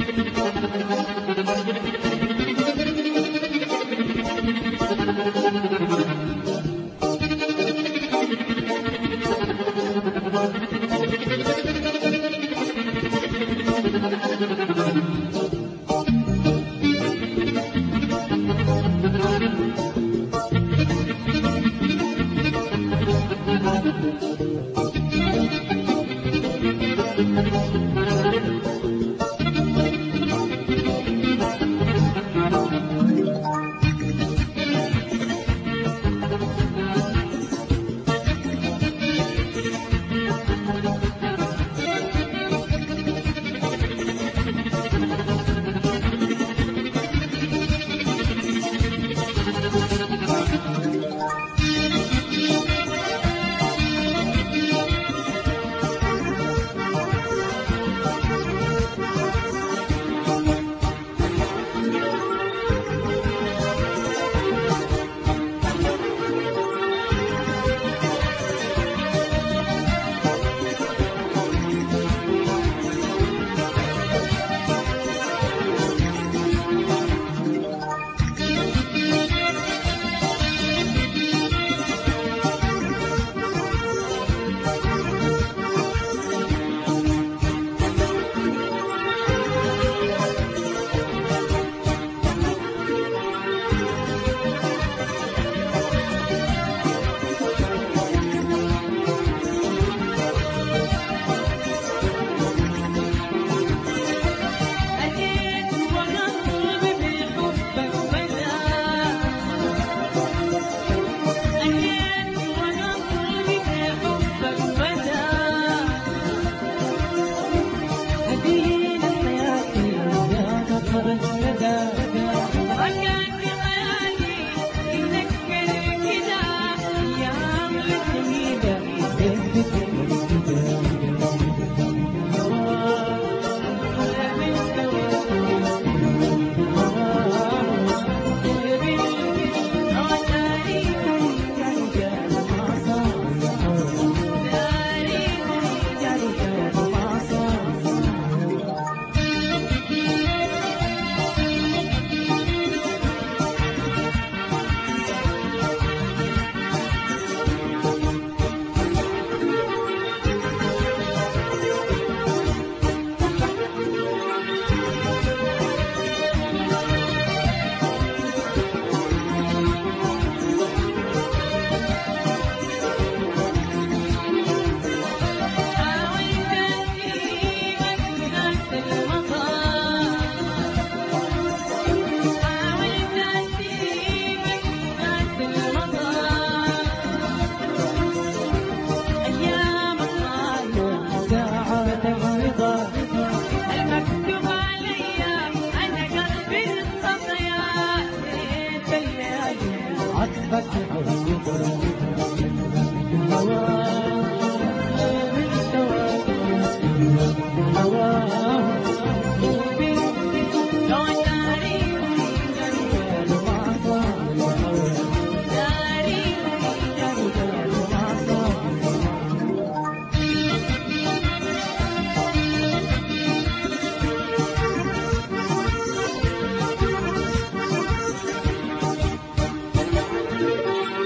أتيت وقلبي بحبك بدا أتيت وقلبي بحبك بدا هدينا حياتي يا نصر الندى وكان في خيالي يذكر كذا أيام الجميلة حاولت أجيبك تحت المطر حاولت أجيبك تحت المطر أيام الصعبة ساعات الرضا المكتوب علي أنا قلبي الخطايا ليت الليالي عطفك حب هواه من سواك هواه قلبي لو داري ما صار داري ما صار أتيت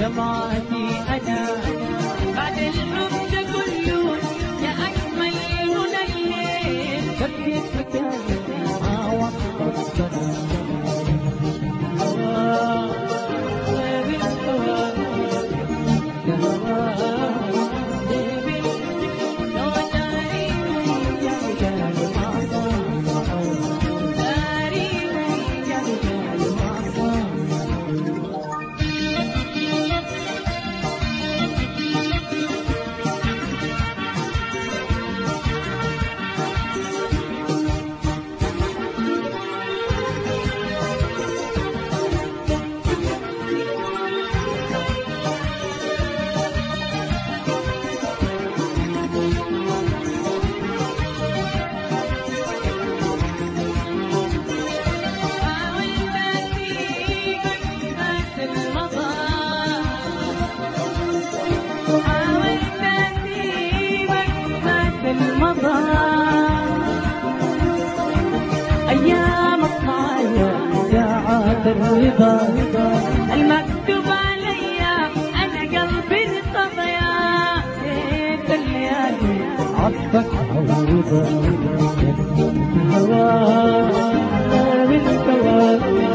دمعتي أنا بعد الحب ده كله يا أجمل منير بكيت مكاني ما وقفت هوا غير الهوا هوا بيبي لو داري يا رجال ما صار داري يا رجال ما صار حاولت أسيبك بس المضى حاولت أسيبك بس المضى أيامك معايا ساعات الرضا المكتوب عليا أنا قلبي انصدى يا ليت الليالي عطفك عوضة هوا بالسواد